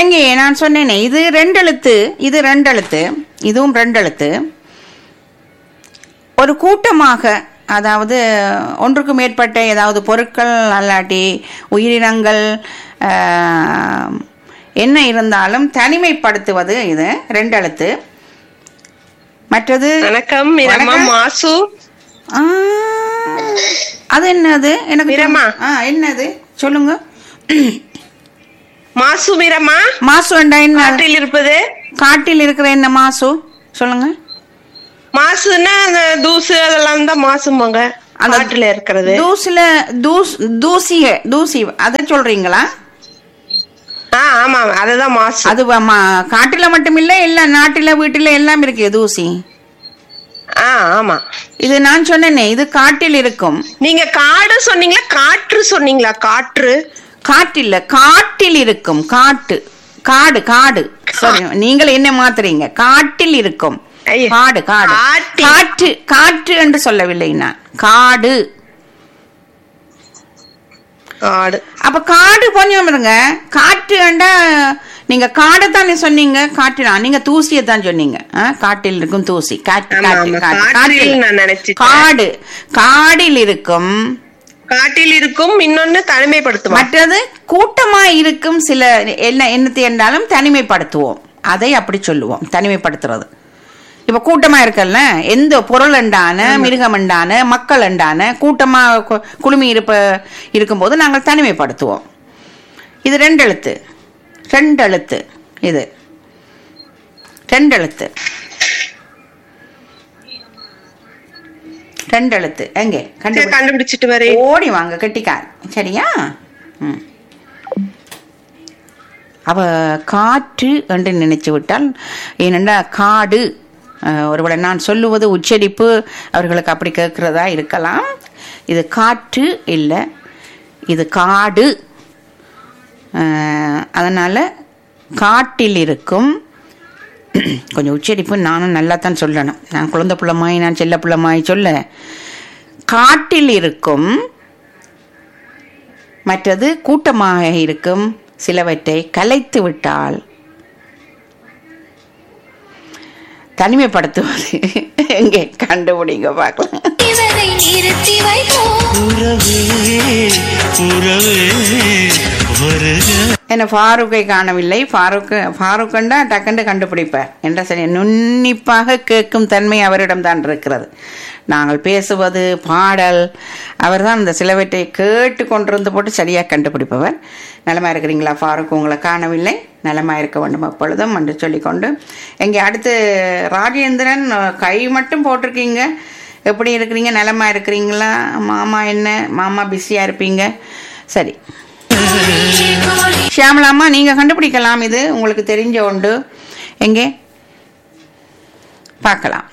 எங்கே நான் சொன்னேனே இது ரெண்டெழுத்து இது ரெண்டெழுத்து இதுவும் ரெண்டெழுத்து ஒரு கூட்டமாக அதாவது ஒன்றுக்கு மேற்பட்ட ஏதாவது பொருட்கள் அல்லாட்டி உயிரினங்கள் ஆஹ், என்ன இருந்தாலும் தனிமைப்படுத்துவது இது ரெண்டெழுத்து மற்றது வணக்கம் மீரம்மா வணக்கம். மாசு ஆ, அது என்னது எனக்கு மீரம்மா. ஆ என்னது சொல்லுங்க மாசு மீரம்மா மாசு வேண்டா என்ன காற்றில் இருப்பது காட்டில் இருக்கிற என்ன மாசு சொல்லுங்க மாசுன்னா அந்த தூசு அதெல்லாம் தான் மாசுமாங்க அந்த காற்றுல இருக்கிறது தூசில தூஸ் தூசிய தூசி அதை சொல்றீங்களா ஆ ஆமா அதுதான் மாசு அது வ- ம- காட்டுல மட்டும் இல்ல எல்லா நாட்டுல வீட்டுல எல்லாம் இருக்கு தூசி ஆ ஆமா இது நான் சொன்னேனே இது காட்டில் இருக்கும் நீங்க காடு சொன்னீங்களா காற்று சொன்னீங்களா காற்று காட்டில் காட்டில் இருக்கும் காட்டு காடு காடு சாரி நீங்கள் என்ன மாத்துறீங்க காட்டில் இருக்கும் ஐய. காடு காடு காட்டில். காற்று காற்று என்று சொல்லவில்லை நான் காடு காடு அப்ப காடு கொஞ்சம் இருங்க காற்று வேண்டா நீங்க காடை தானே சொன்னீங்க காற்று நீங்க தூசியை தான் சொன்னீங்க ஆ, காட்டில் இருக்கும் தூசி காற்று ஆமா, காற்று ஆமா. காற்று காற்றில் காற்றில் நான் நினைச்சிட்டேன். காடு காடில் இருக்கும் காட்டில் இருக்கும் இன்னொன்னு தனிமைப்படுத்துமா மற்றது கூட்டமா இருக்கும் சில என்ன என்னத்தை என்றாலும் தனிமைப்படுத்துவோம் அதை அப்படி சொல்லுவோம் தனிமைப்படுத்துறது இப்ப கூட்டமா இருக்கல்ல எந்த பொருள் உண்டான மிருகம் உண்டான மக்கள் உண்டான கூட்டமா கு- குழுமி இருப்ப இருக்கும்போது நாங்கள் தனிமைப்படுத்துவோம் இது ரெண்டு எழுத்து ரெண்டு எழுத்து இது ரெண்டு எழுத்து ரெண்டு எழுத்து எங்கே சரி, கண்டு கண்டுபிடிச்சிட்டு வரேன் ஓடி வாங்க கெட்டிக்கார் சரியா ம். அவ காற்று என்று நினைச்சு விட்டால் ஏனென்றா காடு அஹ், ஒருவேளை நான் சொல்லுவது உச்சரிப்பு அவர்களுக்கு அப்படி கேட்கிறதா இருக்கலாம் இது காற்று இல்லை இது காடு அஹ், அதனால காட்டில் இருக்கும் கொஞ்சம் உச்சரிப்பு நானும் நல்லா தான் சொல்லணும் நான் குழந்தை பிள்ளைமாய் நான் செல்ல பிள்ளைமாய் சொல்ல காட்டில் இருக்கும் மற்றது கூட்டமாக இருக்கும் சிலவற்றை கலைத்து விட்டால் தனிமைப்படுத்துவது எங்கே கண்டுபிடிங்க பார்க்கலாம் இவரை நிறுத்தி வைப்போம் உறவே உறவே வருக என்ன ஃபாரூக்கை காணவில்லை ஃபாரூக் ஃபாரூக்கண்டா டக்குண்டு கண்டுபிடிப்பார் என்ற சரி நுண்ணிப்பாக கேட்கும் தன்மை அவரிடம் தான் இருக்கிறது நாங்கள் பேசுவது பாடல் அவர்தான் இந்த சிலவற்றை கேட்டு கொண்டிருந்து போட்டு சரியாக கண்டுபிடிப்பவர் நலமா இருக்கிறீங்களா ஃபாரூக் உங்களை காணவில்லை நலமா இருக்க வேண்டும் எப்பொழுதும் என்று சொல்லிக்கொண்டு எங்கே அடுத்து ராஜேந்திரன் அஹ், கை மட்டும் போட்டிருக்கீங்க எப்படி இருக்கிறீங்க நலமா இருக்கிறீங்களா மாமா என்ன மாமா பிஸியாக இருப்பீங்க சரி ஷியாமலாமா நீங்க கண்டுபிடிக்கலாம் இது உங்களுக்கு தெரிஞ்ச உண்டு எங்கே பார்க்கலாம்